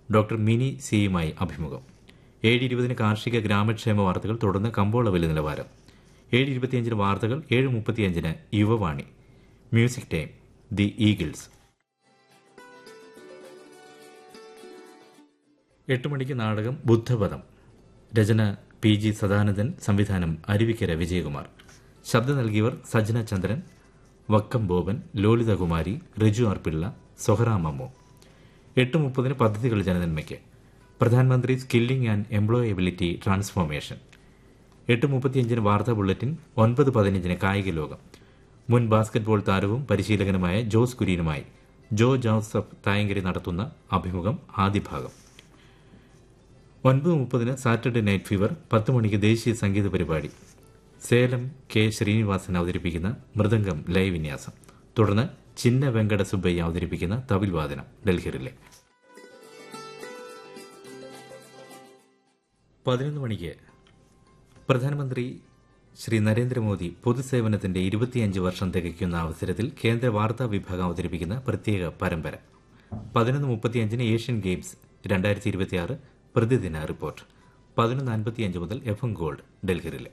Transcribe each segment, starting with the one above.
doctor mini സിയുമായി അഭിമുഖം ഏഴ് ഇരുപതിന് കാർഷിക ഗ്രാമക്ഷേമ വാർത്തകൾ തുടർന്ന് കമ്പോള വില നിലവാരം ഏഴ് ഇരുപത്തിയഞ്ചിന് വാർത്തകൾ ഏഴ് മുപ്പത്തിയഞ്ചിന് Yuvavani music time the Eagles എട്ട് മണിക്ക് നാടകം ബുദ്ധപദം രചന പി ജി സദാനന്ദൻ സംവിധാനം അരുവിക്കര വിജയകുമാർ ശബ്ദം നൽകിയവർ സജ്ജന ചന്ദ്രൻ വക്കം ബോബൻ ലോലിതകുമാരി റിജു ആർ പിള്ള സൊഹറ മമ്മു എട്ട് മുപ്പതിന് പദ്ധതികൾ ജനനന്മയ്ക്ക് പ്രധാനമന്ത്രി സ്കില്ലിംഗ് ആൻഡ് എംപ്ലോയബിലിറ്റി ട്രാൻസ്ഫോർമേഷൻ എട്ട് മുപ്പത്തിയഞ്ചിന് വാർത്താ ബുള്ളറ്റിൻ ഒൻപത് പതിനഞ്ചിന് കായിക ലോകം മുൻ ബാസ്കറ്റ്ബോൾ താരവും പരിശീലകനുമായ ജോസ് കുര്യനുമായി ജോ ജോസഫ് തായങ്കരി നടത്തുന്ന അഭിമുഖം ആദ്യ ഭാഗം ഒൻപത് മുപ്പതിന് സാറ്റർഡേ നൈറ്റ് ഫീവർ പത്ത് മണിക്ക് ദേശീയ സംഗീത പരിപാടി സേലം കെ ശ്രീനിവാസൻ അവതരിപ്പിക്കുന്ന മൃദംഗം ലൈവ് വിന്യാസം തുടർന്ന് ചിന്ന വെങ്കട സുബ്ബയ്യ അവതരിപ്പിക്കുന്ന തവിൽ വാദനം ഡൽഹിയിലെ പതിനൊന്ന് മണിക്ക് പ്രധാനമന്ത്രി ശ്രീ നരേന്ദ്രമോദി പൊതുസേവനത്തിന്റെ ഇരുപത്തിയഞ്ച് വർഷം തികയ്ക്കുന്ന അവസരത്തിൽ കേന്ദ്ര വാർത്താ വിഭാഗം അവതരിപ്പിക്കുന്ന പ്രത്യേക പരമ്പര പതിനൊന്ന് മുപ്പത്തിയഞ്ചിന് ഏഷ്യൻ ഗെയിംസ് രണ്ടായിരത്തി ഇരുപത്തിയാറ് പ്രതിദിന റിപ്പോർട്ട് പതിനൊന്ന് അൻപത്തിയഞ്ച് മുതൽ എഫ് എം ഗോൾഡ് ഡൽഹിയിലെ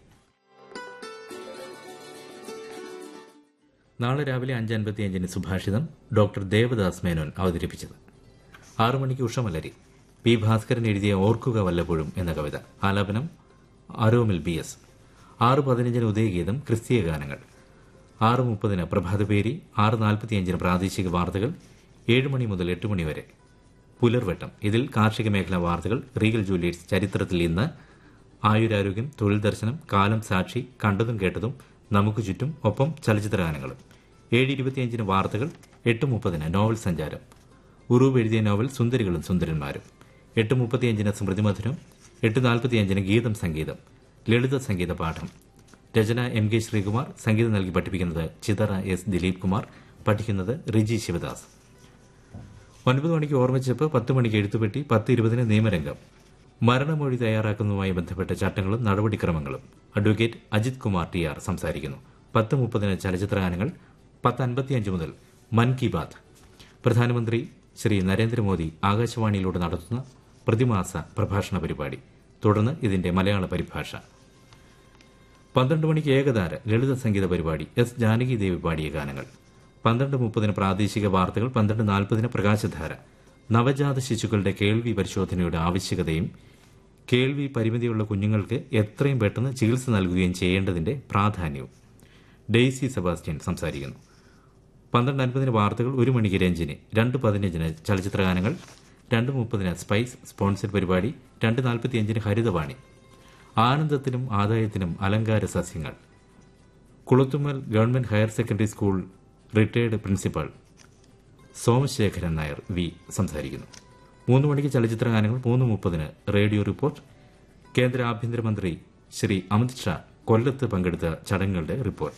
നാളെ രാവിലെ അഞ്ച് അൻപത്തിയഞ്ചിന് സുഭാഷിതം ഡോക്ടർ ദേവദാസ് മേനോൻ അവതരിപ്പിച്ചത് ആറു മണിക്ക് ഉഷമലരി പി ഭാസ്കരൻ എഴുതിയ ഓർക്കുക വല്ലപ്പോഴും എന്ന കവിത ആലാപനം അരോമിൽ ബി എസ് ആറ് പതിനഞ്ചിന് ഉദയഗീതം ക്രിസ്തീയ ഗാനങ്ങൾ ആറ് മുപ്പതിന് പ്രഭാതപേരി ആറ് നാൽപ്പത്തിയഞ്ചിന് പ്രാദേശിക വാർത്തകൾ ഏഴ് മണി മുതൽ എട്ട് മണി വരെ പുലർവട്ടം ഇതിൽ കാർഷിക മേഖലാ വാർത്തകൾ റീഗൽ ജൂലിയേറ്റ്സ് ചരിത്രത്തിൽ ഇന്ന് ആയുരാരോഗ്യം തൊഴിൽ ദർശനം കാലം സാക്ഷി കണ്ടതും കേട്ടതും നമുക്ക് ചുറ്റും ഒപ്പം ചലച്ചിത്ര ഗാനങ്ങളും ഏഴ് ഇരുപത്തിയഞ്ചിന് വാർത്തകൾ എട്ട് മുപ്പതിന് നോവൽ സഞ്ചാരം ഉറൂവ് എഴുതിയ നോവൽ സുന്ദരികളും സുന്ദരന്മാരും എട്ട് മുപ്പത്തിയഞ്ചിന് സ്മൃതിമധുരം എട്ട് നാൽപ്പത്തിയഞ്ചിന് ഗീതം സംഗീതം ലളിത സംഗീത പാഠം രചന എം കെ ശ്രീകുമാർ സംഗീതം നൽകി പഠിപ്പിക്കുന്നത് ചിതറ എസ് ദിലീപ് കുമാർ പഠിക്കുന്നത് റിജി ശിവദാസ് ഒൻപത് മണിക്ക് ഓർമ്മിച്ചപ്പ് പത്ത് മണിക്ക് എഴുത്തുപെട്ടി പത്ത് ഇരുപതിന് നിയമരംഗം മരണമൊഴി തയ്യാറാക്കുന്നതുമായി ബന്ധപ്പെട്ട ചട്ടങ്ങളും നടപടിക്രമങ്ങളും advocate Ajith Kumar T R സംസാരിക്കുന്നു പത്ത് മുപ്പതിന് ചലച്ചിത്ര ഗാനങ്ങൾ പത്ത് അൻപത്തിയഞ്ച് മുതൽ മൻ കി ബാത് പ്രധാനമന്ത്രി ശ്രീ നരേന്ദ്രമോദി ആകാശവാണിയിലൂടെ നടത്തുന്ന പ്രതിമാസ പ്രഭാഷണ പരിപാടി തുടർന്ന് ഇതിന്റെ മലയാള പരിഭാഷ പന്ത്രണ്ട് മണിക്ക് ഏകതാര ലളിത സംഗീത പരിപാടി എസ് ജാനകി ദേവി പാടിയ ഗാനങ്ങൾ പന്ത്രണ്ട് മുപ്പതിന് പ്രാദേശിക വാർത്തകൾ പന്ത്രണ്ട് നാൽപ്പതിന് പ്രകാശധാര നവജാത ശിശുക്കളുടെ കേൾവി പരിശോധനയുടെ ആവശ്യകതയും കേൾവി പരിമിതിയുള്ള കുഞ്ഞുങ്ങൾക്ക് എത്രയും പെട്ടെന്ന് ചികിത്സ നൽകുകയും ചെയ്യേണ്ടതിന്റെ പ്രാധാന്യവും ഡെയ്സി സെബാസ്റ്റ്യൻ സംസാരിക്കുന്നു പന്ത്രണ്ട് അൻപതിന് വാർത്തകൾ ഒരു മണിക്ക് രഞ്ജിനി രണ്ട് പതിനഞ്ചിന് ചലച്ചിത്ര ഗാനങ്ങൾ രണ്ട് മുപ്പതിന് സ്പൈസ് സ്പോൺസർ പരിപാടി രണ്ട് നാൽപ്പത്തിയഞ്ചിന് ഹരിതവാണി ആനന്ദത്തിനും ആദായത്തിനും അലങ്കാര സസ്യങ്ങൾ Kulathummal government higher secondary school retired principal Somasekharan Nair V സംസാരിക്കുന്നു മൂന്ന് മണിക്ക് ചലച്ചിത്ര ഗാനങ്ങൾ മൂന്ന് മുപ്പതിന് റേഡിയോ റിപ്പോർട്ട് കേന്ദ്ര ആഭ്യന്തരമന്ത്രി ശ്രീ അമിത് ഷാ കൊല്ലത്ത് പങ്കെടുത്ത ചടങ്ങുകളുടെ റിപ്പോർട്ട്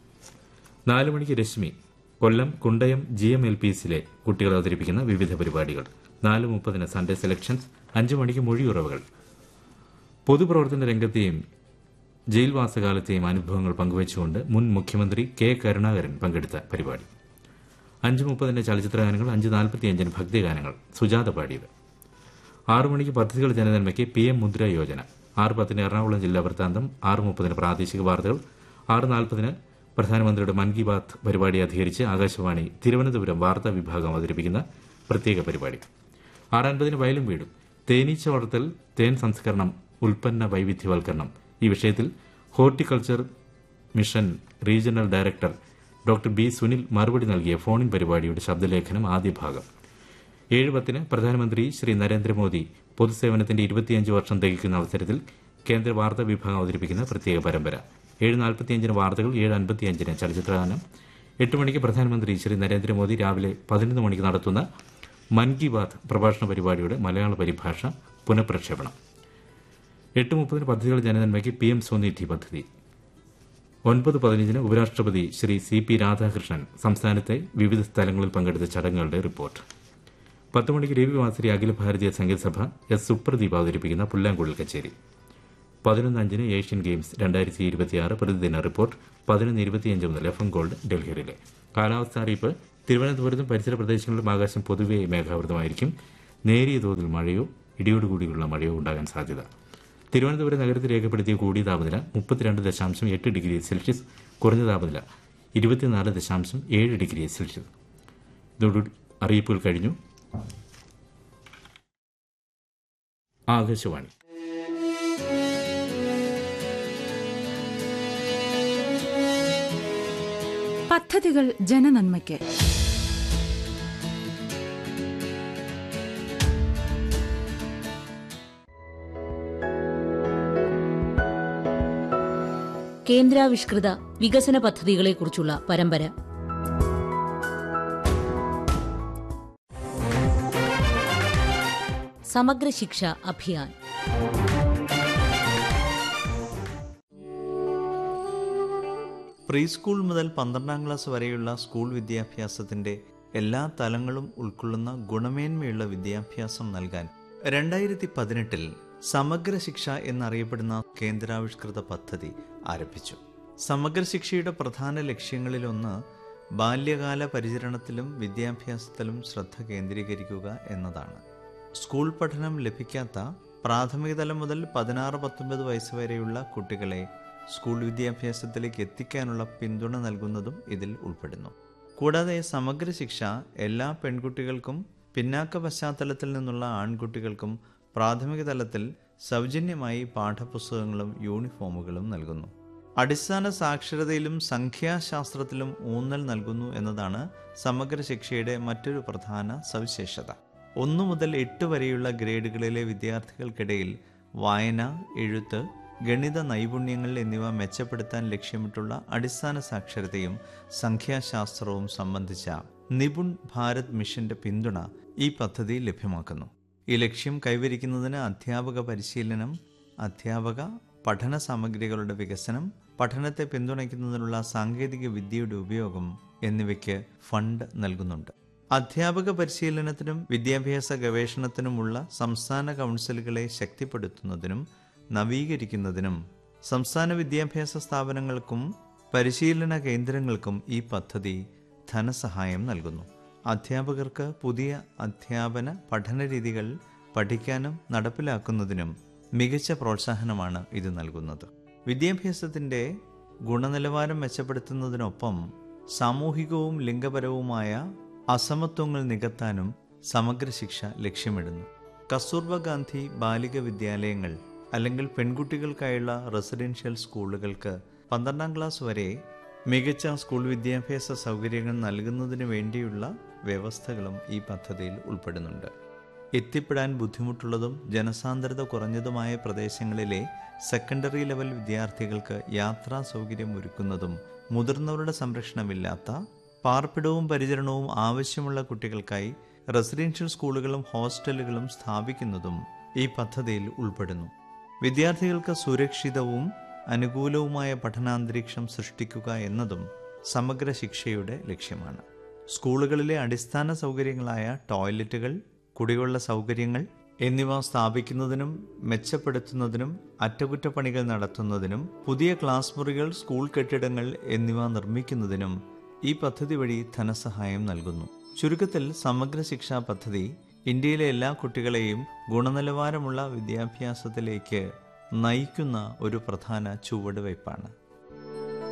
നാല് മണിക്ക് Rashmi Kollam Kundayam G M L P എസിലെ കുട്ടികൾ അവതരിപ്പിക്കുന്ന വിവിധ പരിപാടികൾ നാല് മുപ്പതിന് സൺഡേ സെലക്ഷൻസ് അഞ്ചു മണിക്ക് മൊഴിയുറവുകൾ പൊതുപ്രവർത്തന രംഗത്തെയും ജയിൽവാസകാലത്തെയും അനുഭവങ്ങൾ പങ്കുവച്ചുകൊണ്ട് മുൻ മുഖ്യമന്ത്രി കെ കരുണാകരൻ പങ്കെടുത്ത പരിപാടി അഞ്ച് മുപ്പതിന് ചലച്ചിത്ര ഗാനങ്ങൾ അഞ്ച് നാൽപ്പത്തിയഞ്ചിന് ഭക്തിഗാനങ്ങൾ സുജാത പാടിയത് ആറു മണിക്ക് പദ്ധതികൾ ജനനന്മയ്ക്ക് പി എം മുദ്ര യോജന ആറ് പത്തിന് എറണാകുളം ജില്ലാ വൃത്താന്തം ആറ് മുപ്പതിന് പ്രാദേശിക വാർത്തകൾ ആറ് നാൽപ്പതിന് പ്രധാനമന്ത്രിയുടെ മൻ കി ബാത്ത് പരിപാടി അധികരിച്ച് ആകാശവാണി തിരുവനന്തപുരം വാർത്താ വിഭാഗം അവതരിപ്പിക്കുന്ന പ്രത്യേക പരിപാടി ആറ് അൻപതിന് വയലും വീടും തേനീച്ച വളർത്തൽ തേൻ സംസ്കരണം ഉൽപ്പന്ന വൈവിധ്യവൽക്കരണം ഈ വിഷയത്തിൽ horticulture mission regional director doctor B Sunil മറുപടി നൽകിയ ഫോണിൻ പരിപാടിയുടെ ശബ്ദലേഖനം ആദ്യ ഭാഗം ഏഴ് പത്തിന് പ്രധാനമന്ത്രി ശ്രീ നരേന്ദ്രമോദി പൊതുസേവനത്തിന്റെ ഇരുപത്തിയഞ്ച് വർഷം തികയ്ക്കുന്ന അവസരത്തിൽ കേന്ദ്ര വാർത്താ വിഭാഗം അവതരിപ്പിക്കുന്ന പ്രത്യേക പരമ്പര ഏഴ് നാൽപ്പത്തിയഞ്ചിന് വാർത്തകൾ ഏഴ് അൻപത്തിയഞ്ചിന് ചലച്ചിത്രഗാനം എട്ട് മണിക്ക് പ്രധാനമന്ത്രി ശ്രീ നരേന്ദ്രമോദി രാവിലെ പതിനൊന്ന് മണിക്ക് നടത്തുന്ന മൻ കി ബാത് പ്രഭാഷണ പരിപാടിയുടെ മലയാള പരിഭാഷ പുനഃപ്രക്ഷേപണം എട്ട് മുപ്പതിന് പദ്ധതികൾ ജനനന്മയ്ക്ക് പി എം സ്വനിധി പദ്ധതി ഒൻപത് പതിനഞ്ചിന് ഉപരാഷ്ട്രപതി ശ്രീ സി പി രാധാകൃഷ്ണൻ സംസ്ഥാനത്തെ വിവിധ സ്ഥലങ്ങളിൽ പങ്കെടുത്ത ചടങ്ങുകളുടെ റിപ്പോർട്ട് പത്ത് മണിക്ക് രവിവാസരി അഖില ഭാരതീയ സംഗീത സഭ എസ് സുപ്രദീപ് അവതരിപ്പിക്കുന്ന പുല്ലാങ്കുഴൽ കച്ചേരി പതിനൊന്ന് അഞ്ചിന് ഏഷ്യൻ ഗെയിംസ് രണ്ടായിരത്തി ഇരുപത്തിയാറ് പ്രതിദിന റിപ്പോർട്ട് പതിനൊന്ന് ഇരുപത്തിയഞ്ച് മുതൽ എഫ് എം ഗോൾഡ് ഡൽഹിയിലെ കാലാവസ്ഥ അറിയിപ്പ് തിരുവനന്തപുരത്തും പരിസര പ്രദേശങ്ങളിലും ആകാശം പൊതുവെ മേഘാവൃതമായിരിക്കും നേരിയ തോതിൽ മഴയോ ഇടിയോടുകൂടിയുള്ള മഴയോ ഉണ്ടാകാൻ സാധ്യത തിരുവനന്തപുരം നഗരത്തിൽ രേഖപ്പെടുത്തിയ കൂടിയ താപനില മുപ്പത്തിരണ്ട് ദശാംശം എട്ട് ഡിഗ്രി സെൽഷ്യസ് കുറഞ്ഞ താപനില ഇരുപത്തിനാല് ദശാംശം ഏഴ് ഡിഗ്രി സെൽഷ്യസ് ഇതോടുകൂടി അറിയിപ്പുകൾ കഴിഞ്ഞു ആകാശവാണി പദ്ധതികൾ ജനനന്മയ്ക്ക് കേന്ദ്രാവിഷ്കൃത വികസന പദ്ധതികളെക്കുറിച്ചുള്ള പരമ്പര സമഗ്ര ശിക്ഷ അഭിയാൻ പ്രീ സ്കൂൾ മുതൽ പന്ത്രണ്ടാം ക്ലാസ് വരെയുള്ള സ്കൂൾ വിദ്യാഭ്യാസത്തിന്റെ എല്ലാ തലങ്ങളും ഉൾക്കൊള്ളുന്ന ഗുണമേന്മയുള്ള വിദ്യാഭ്യാസം നൽകാൻ രണ്ടായിരത്തി പതിനെട്ടിൽ സമഗ്ര ശിക്ഷ എന്നറിയപ്പെടുന്ന കേന്ദ്രാവിഷ്കൃത പദ്ധതി ആരംഭിച്ചു സമഗ്ര ശിക്ഷയുടെ പ്രധാന ലക്ഷ്യങ്ങളിലൊന്ന് ബാല്യകാല പരിചരണത്തിലും വിദ്യാഭ്യാസത്തിലും ശ്രദ്ധ കേന്ദ്രീകരിക്കുക എന്നതാണ് സ്കൂൾ പഠനം ലഭിക്കാത്ത പ്രാഥമിക തലം മുതൽ പതിനാറ് പത്തൊൻപത് വയസ്സ് വരെയുള്ള കുട്ടികളെ സ്കൂൾ വിദ്യാഭ്യാസത്തിലേക്ക് എത്തിക്കാനുള്ള പിന്തുണ നൽകുന്നതും ഇതിൽ ഉൾപ്പെടുന്നു കൂടാതെ സമഗ്ര ശിക്ഷ എല്ലാ പെൺകുട്ടികൾക്കും പിന്നാക്ക പശ്ചാത്തലത്തിൽ നിന്നുള്ള ആൺകുട്ടികൾക്കും പ്രാഥമിക തലത്തിൽ സൗജന്യമായി പാഠപുസ്തകങ്ങളും യൂണിഫോമുകളും നൽകുന്നു അടിസ്ഥാന സാക്ഷരതയിലും സംഖ്യാശാസ്ത്രത്തിലും ഊന്നൽ നൽകുന്നു എന്നതാണ് സമഗ്ര ശിക്ഷയുടെ മറ്റൊരു പ്രധാന സവിശേഷത ഒന്നു മുതൽ എട്ട് വരെയുള്ള ഗ്രേഡുകളിലെ വിദ്യാർത്ഥികൾക്കിടയിൽ വായന എഴുത്ത് ഗണിത നൈപുണ്യങ്ങൾ എന്നിവ മെച്ചപ്പെടുത്താൻ ലക്ഷ്യമിട്ടുള്ള അടിസ്ഥാന സാക്ഷരതയും സംഖ്യാശാസ്ത്രവും സംബന്ധിച്ച നിപുൺ ഭാരത് മിഷന്റെ പിന്തുണ ഈ പദ്ധതി ലഭ്യമാക്കുന്നു ഈ ലക്ഷ്യം കൈവരിക്കുന്നതിന് അധ്യാപക പരിശീലനം അധ്യാപക പഠന സാമഗ്രികളുടെ വികസനം പഠനത്തെ പിന്തുണയ്ക്കുന്നതിനുള്ള സാങ്കേതിക വിദ്യയുടെ ഉപയോഗം എന്നിവയ്ക്ക് ഫണ്ട് നൽകുന്നുണ്ട് അധ്യാപക പരിശീലനത്തിനും വിദ്യാഭ്യാസ ഗവേഷണത്തിനുമുള്ള സംസ്ഥാന കൗൺസിലുകളെ ശക്തിപ്പെടുത്തുന്നതിനും നവീകരിക്കുന്നതിനും സംസ്ഥാന വിദ്യാഭ്യാസ സ്ഥാപനങ്ങൾക്കും പരിശീലന കേന്ദ്രങ്ങൾക്കും ഈ പദ്ധതി ധനസഹായം നൽകുന്നു അധ്യാപകർക്ക് പുതിയ അധ്യാപന പഠന രീതികൾ പഠിക്കാനും നടപ്പിലാക്കുന്നതിനും മികച്ച പ്രോത്സാഹനമാണ് ഇത് നൽകുന്നത് വിദ്യാഭ്യാസത്തിൻ്റെ ഗുണനിലവാരം മെച്ചപ്പെടുത്തുന്നതിനൊപ്പം സാമൂഹികവും ലിംഗപരവുമായ അസമത്വങ്ങൾ നികത്താനും സമഗ്ര ശിക്ഷ ലക്ഷ്യമിടുന്നു കസ്തൂർബ ഗാന്ധി ബാലിക വിദ്യാലയങ്ങൾ അല്ലെങ്കിൽ പെൺകുട്ടികൾക്കായുള്ള റെസിഡൻഷ്യൽ സ്കൂളുകൾക്ക് പന്ത്രണ്ടാം ക്ലാസ് വരെ മികച്ച സ്കൂൾ വിദ്യാഭ്യാസ സൗകര്യങ്ങൾ നൽകുന്നതിന് വേണ്ടിയുള്ള വ്യവസ്ഥകളും ഈ പദ്ധതിയിൽ ഉൾപ്പെടുന്നുണ്ട് എത്തിപ്പെടാൻ ബുദ്ധിമുട്ടുള്ളതും ജനസാന്ദ്രത കുറഞ്ഞതുമായ പ്രദേശങ്ങളിലെ സെക്കൻഡറി ലെവൽ വിദ്യാർത്ഥികൾക്ക് യാത്രാ സൗകര്യം ഒരുക്കുന്നതും മുതിർന്നവരുടെ സംരക്ഷണമില്ലാത്ത പാർപ്പിടവും പരിചരണവും ആവശ്യമുള്ള കുട്ടികൾക്കായി റെസിഡൻഷ്യൽ സ്കൂളുകളും ഹോസ്റ്റലുകളും സ്ഥാപിക്കുന്നതും ഈ പദ്ധതിയിൽ ഉൾപ്പെടുന്നു വിദ്യാർത്ഥികൾക്ക് സുരക്ഷിതവും അനുകൂലവുമായ പഠനാന്തരീക്ഷം സൃഷ്ടിക്കുക എന്നതും സമഗ്ര ശിക്ഷയുടെ ലക്ഷ്യമാണ് സ്കൂളുകളിലെ അടിസ്ഥാന സൗകര്യങ്ങളായ ടോയ്ലറ്റുകൾ കുടിവെള്ള സൗകര്യങ്ങൾ എന്നിവ സ്ഥാപിക്കുന്നതിനും മെച്ചപ്പെടുത്തുന്നതിനും അറ്റകുറ്റപ്പണികൾ നടത്തുന്നതിനും പുതിയ ക്ലാസ് മുറികൾ സ്കൂൾ കെട്ടിടങ്ങൾ എന്നിവ നിർമ്മിക്കുന്നതിനും ഈ പദ്ധതി വഴി ധനസഹായം നൽകുന്നു ചുരുക്കത്തിൽ സമഗ്ര ശിക്ഷാ പദ്ധതി ഇന്ത്യയിലെ എല്ലാ കുട്ടികളെയും ഗുണനിലവാരമുള്ള വിദ്യാഭ്യാസത്തിലേക്ക് നയിക്കുന്ന ഒരു പ്രധാന ചുവടുവയ്പ്പാണ്